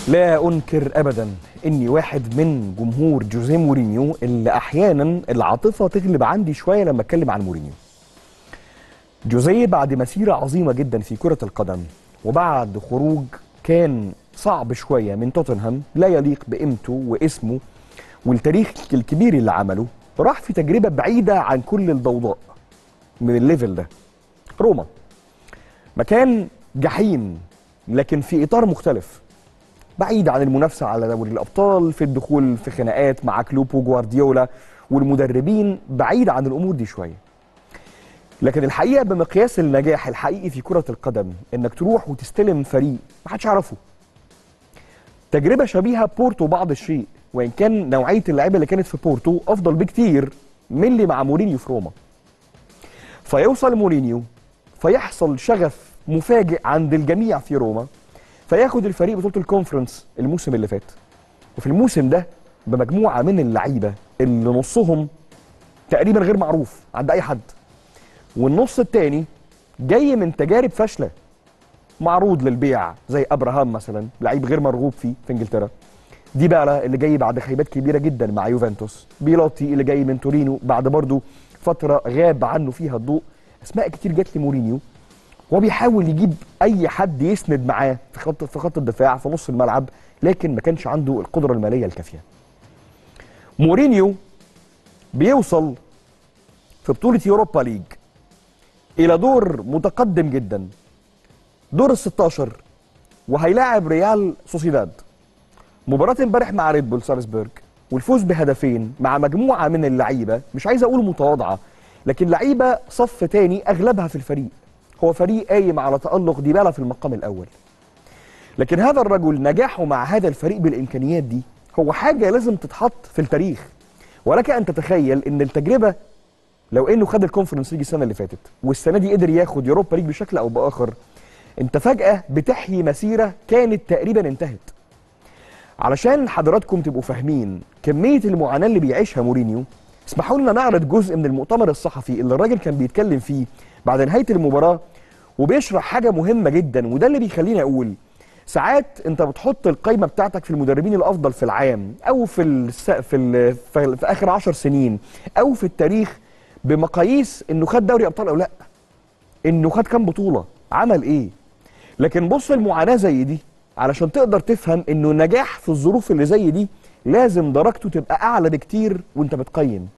لا انكر ابدا اني واحد من جمهور جوزيه مورينيو اللي احيانا العاطفه تغلب عندي شويه لما اتكلم عن مورينيو جوزيه بعد مسيره عظيمه جدا في كره القدم وبعد خروج كان صعب شويه من توتنهام لا يليق بقيمته واسمه والتاريخ الكبير اللي عمله راح في تجربه بعيده عن كل الضوضاء من الليفل ده روما مكان جحيم لكن في اطار مختلف بعيد عن المنافسه على دوري الابطال في الدخول في خناقات مع كلوب وجوارديولا والمدربين بعيد عن الامور دي شويه لكن الحقيقه بمقياس النجاح الحقيقي في كره القدم انك تروح وتستلم فريق ما حدش يعرفه تجربه شبيهه بورتو بعض الشيء وان كان نوعيه اللعيبه اللي كانت في بورتو افضل بكتير من اللي مع مورينيو في روما فيوصل مورينيو فيحصل شغف مفاجئ عند الجميع في روما فياخد الفريق بطوله الكونفرنس الموسم اللي فات وفي الموسم ده بمجموعه من اللعيبه اللي نصهم تقريبا غير معروف عند اي حد والنص التاني جاي من تجارب فاشله معروض للبيع زي ابراهام مثلا لعيب غير مرغوب فيه في انجلترا ديبالا اللي جاي بعد خيبات كبيره جدا مع يوفنتوس بيلوتي اللي جاي من تورينو بعد برضه فتره غاب عنه فيها الضوء اسماء كتير جات لمورينيو هو بيحاول يجيب اي حد يسند معاه في خط في خط الدفاع في نص الملعب لكن ما كانش عنده القدره الماليه الكافيه مورينيو بيوصل في بطوله يوروبا ليج الى دور متقدم جدا دور ال 16 وهيلاعب ريال سوسيداد مباراه امبارح مع ريد بول سالزبورج والفوز بهدفين مع مجموعه من اللعيبه مش عايز اقول متواضعه لكن لعيبه صف تاني اغلبها في الفريق هو فريق قايم على تالق ديبالا في المقام الاول لكن هذا الرجل نجاحه مع هذا الفريق بالامكانيات دي هو حاجه لازم تتحط في التاريخ ولك ان تتخيل ان التجربه لو انه خد الكونفرنس ليج السنه اللي فاتت والسنه دي قدر ياخد يوروبا ليج بشكل او باخر انت فجاه بتحيي مسيره كانت تقريبا انتهت علشان حضراتكم تبقوا فاهمين كميه المعاناه اللي بيعيشها مورينيو اسمحوا لنا نعرض جزء من المؤتمر الصحفي اللي الراجل كان بيتكلم فيه بعد نهايه المباراه وبيشرح حاجه مهمه جدا وده اللي بيخليني اقول ساعات انت بتحط القائمه بتاعتك في المدربين الافضل في العام او في الس... في, ال... في, في اخر عشر سنين او في التاريخ بمقاييس انه خد دوري ابطال او لا انه خد كام بطوله عمل ايه لكن بص المعاناه زي دي علشان تقدر تفهم انه النجاح في الظروف اللي زي دي لازم درجته تبقى اعلى بكتير وانت بتقيم